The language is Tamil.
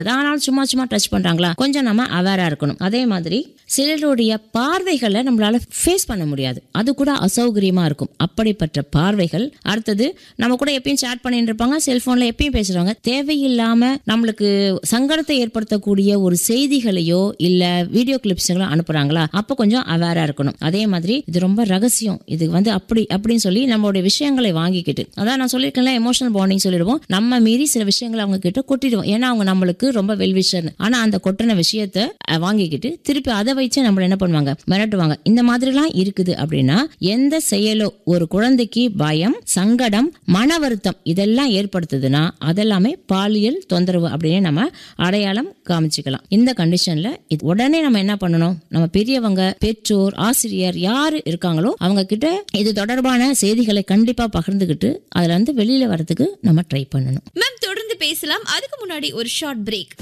ஆனாலும் சும்மா சும்மா டச் பண்றாங்களா கொஞ்சம் நம்ம அவேரா இருக்கணும் அதே மாதிரி சிலருடைய பார்வைகளை நம்மளால ஃபேஸ் பண்ண முடியாது அது கூட அசௌகரியமா இருக்கும் அப்படிப்பட்ட பார்வைகள் அடுத்தது நம்ம கூட எப்பயும் சேட் பண்ணிட்டு இருப்பாங்க செல்போன்ல எப்பயும் பேசுறாங்க தேவையில்லாம நம்மளுக்கு சங்கடத்தை ஏற்படுத்தக்கூடிய ஒரு செய்திகளையோ இல்ல வீடியோ கிளிப்ஸுங்களோ அனுப்புறாங்களா அப்ப கொஞ்சம் அவேரா இருக்கணும் அதே மாதிரி இது ரொம்ப ரகசியம் இது வந்து அப்படி அப்படின்னு சொல்லி நம்மளுடைய விஷயங்களை வாங்கிக்கிட்டு அதான் நான் சொல்லியிருக்கேன்ல எமோஷனல் பாண்டிங் சொல்லிடுவோம் நம்ம மீறி சில விஷயங்களை அவங்க கிட்ட கொட்டிடுவோம் ஏன்னா அவங்க நம்மளுக்கு ரொம்ப வெல்விஷர் ஆனா அந்த கொட்டின விஷயத்த அஹ், வாங்கிக்கிட்டு திருப்பி அதை வச்சு நம்மள என்ன பண்ணுவாங்க மிரட்டுவாங்க இந்த மாதிரிலாம் இருக்குது அப்படின்னா எந்த செயலோ ஒரு குழந்தைக்கு பயம் சங்கடம் மன வருத்தம் இதெல்லாம் ஏற்படுத்துதுன்னா அதெல்லாமே பாலியல் தொந்தரவு அப்படின்னு நம்ம அடையாளம் காமிச்சுக்கலாம் இந்த கண்டிஷன்ல இது உடனே நம்ம என்ன பண்ணணும் நம்ம பெரியவங்க பெற்றோர் ஆசிரியர் யாரு இருக்காங்களோ அவங்க கிட்ட இது தொடர்பான செய்திகளை கண்டிப்பா பகிர்ந்துகிட்டு அதுல இருந்து வெளியில வரதுக்கு நம்ம ட்ரை பண்ணணும் மேம் தொடர்ந்து பேசலாம் அதுக்கு முன்னாடி ஒரு ஷார்ட் பிரேக்